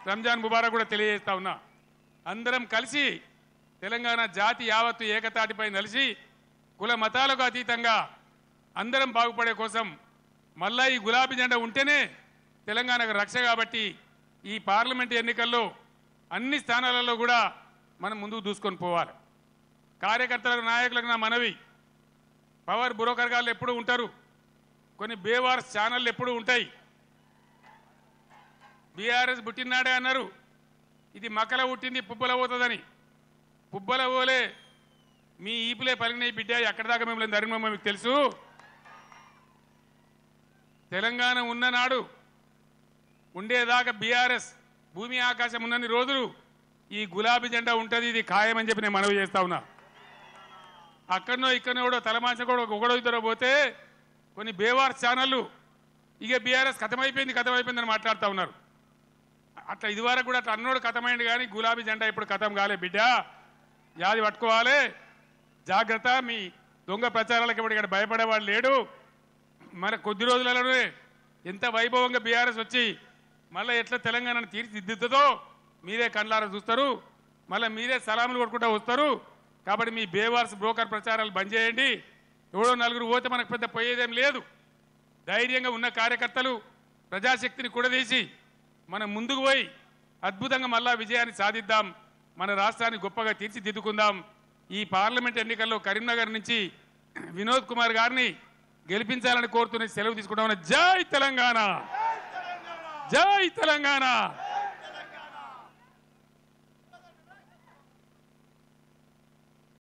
రంజాన్ ముబారక్ కూడా తెలియజేస్తా ఉన్నా అందరం కలిసి తెలంగాణ జాతి యావత్తు ఏకతాటిపై నిలిచి కుల మతాలకు అతీతంగా అందరం బాగుపడే కోసం మళ్ళా ఈ గులాబీ జెండా ఉంటేనే తెలంగాణకు రక్ష కాబట్టి ఈ పార్లమెంట్ ఎన్నికల్లో అన్ని స్థానాలలో కూడా మనం ముందుకు దూసుకొని పోవాలి కార్యకర్తలకు నాయకులకు నా మనవి పవర్ బ్రోకర్ గాళ్ళు ఎప్పుడు ఉంటారు కొన్ని బేవార్స్ ఛానళ్ళు ఎప్పుడు ఉంటాయి బీఆర్ఎస్ పుట్టినాడే అన్నారు ఇది మకల పుట్టింది పుబ్బల పోతుందని పుబ్బల పోలే మీ ఈపులే పలిగినాయి బిడ్డ ఎక్కడి దాకా మిమ్మల్ని ధర్మమ్మ మీకు తెలుసు తెలంగాణ ఉన్ననాడు ఉండేదాకా బీఆర్ఎస్ భూమి ఆకాశం ఉన్నన్ని రోజులు ఈ గులాబీ జెండా ఉంటుంది ఇది ఖాయమని చెప్పి నేను మనవి చేస్తా ఉన్నా అక్కడనో ఇక్కడనో కూడా తలమాంచ కూడా ఒకడో ఇద్దరు పోతే కొన్ని బేవార్ ఛానళ్ళు ఇక బీఆర్ఎస్ కథమైపోయింది కథమైపోయిందని మాట్లాడుతూ ఉన్నారు అట్లా ఇదివరకు కూడా అట్లా అన్నోడు కథమైంది కానీ గులాబీ జెండా ఇప్పుడు కథం కాలే బిడ్డ యాది పట్టుకోవాలి జాగ్రత్త మీ దొంగ ప్రచారాలకు ఇప్పుడు ఇక్కడ భయపడేవాడు లేడు మన కొద్ది రోజులలోనే ఎంత వైభవంగా బీఆర్ఎస్ వచ్చి మళ్ళీ ఎట్లా తెలంగాణను తీర్చిదిద్దుతుందో మీరే కండ్లారా చూస్తారు మళ్ళీ మీరే సలాములు కొట్టుకుంటూ వస్తారు కాబట్టి మీ బేవార్స్ బ్రోకర్ ప్రచారాలు బంద్ చేయండి ఎవడో నలుగురు పోతే మనకు పెద్ద పోయేదేం లేదు ధైర్యంగా ఉన్న కార్యకర్తలు ప్రజాశక్తిని కూడదీసి మనం ముందుకు పోయి అద్భుతంగా మళ్ళా విజయాన్ని సాధిద్దాం మన రాష్ట్రాన్ని గొప్పగా తీర్చిదిద్దుకుందాం ఈ పార్లమెంట్ ఎన్నికల్లో కరీంనగర్ నుంచి వినోద్ కుమార్ గారిని గెలిపించాలని కోరుతున్న సెలవు తీసుకుంటామని జై తెలంగాణ జై తెలంగాణ